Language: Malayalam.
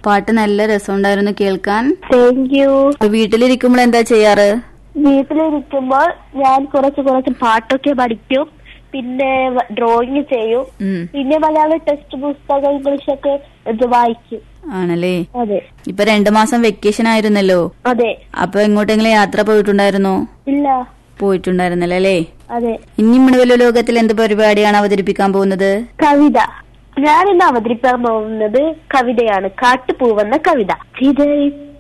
പാട്ട് നല്ല രസമുണ്ടായിരുന്നു കേൾക്കാൻ താങ്ക് യു അപ്പൊ വീട്ടിലിരിക്കുമ്പോൾ എന്താ ചെയ്യാറ് വീട്ടിലിരിക്കുമ്പോൾ ഞാൻ കുറച്ച് കുറച്ച് പാട്ടൊക്കെ പഠിക്കും പിന്നെ ഡ്രോയിങ് ചെയ്യും ഉം. പിന്നെ മലയാളം ടെക്സ്റ്റ് പുസ്തകം ഇംഗ്ലീഷൊക്കെ ഇത് വായിക്കും ആണല്ലേ അതെ ഇപ്പൊ രണ്ടു മാസം വെക്കേഷൻ ആയിരുന്നല്ലോ അതെ അപ്പൊ എങ്ങോട്ടെങ്കിലും യാത്ര പോയിട്ടുണ്ടായിരുന്നോ ഇല്ല പോയിട്ടുണ്ടായിരുന്നല്ലോ അല്ലേ അതെ ഇനി മിണുവല ലോകത്തിൽ എന്ത് പരിപാടിയാണ് അവതരിപ്പിക്കാൻ പോകുന്നത് കവിത ഞാൻ ഇന്ന് അവതരിപ്പിക്കാൻ പോകുന്നത് കവിതയാണ് കാട്ടുപൂവെന്ന കവിത ചിതറി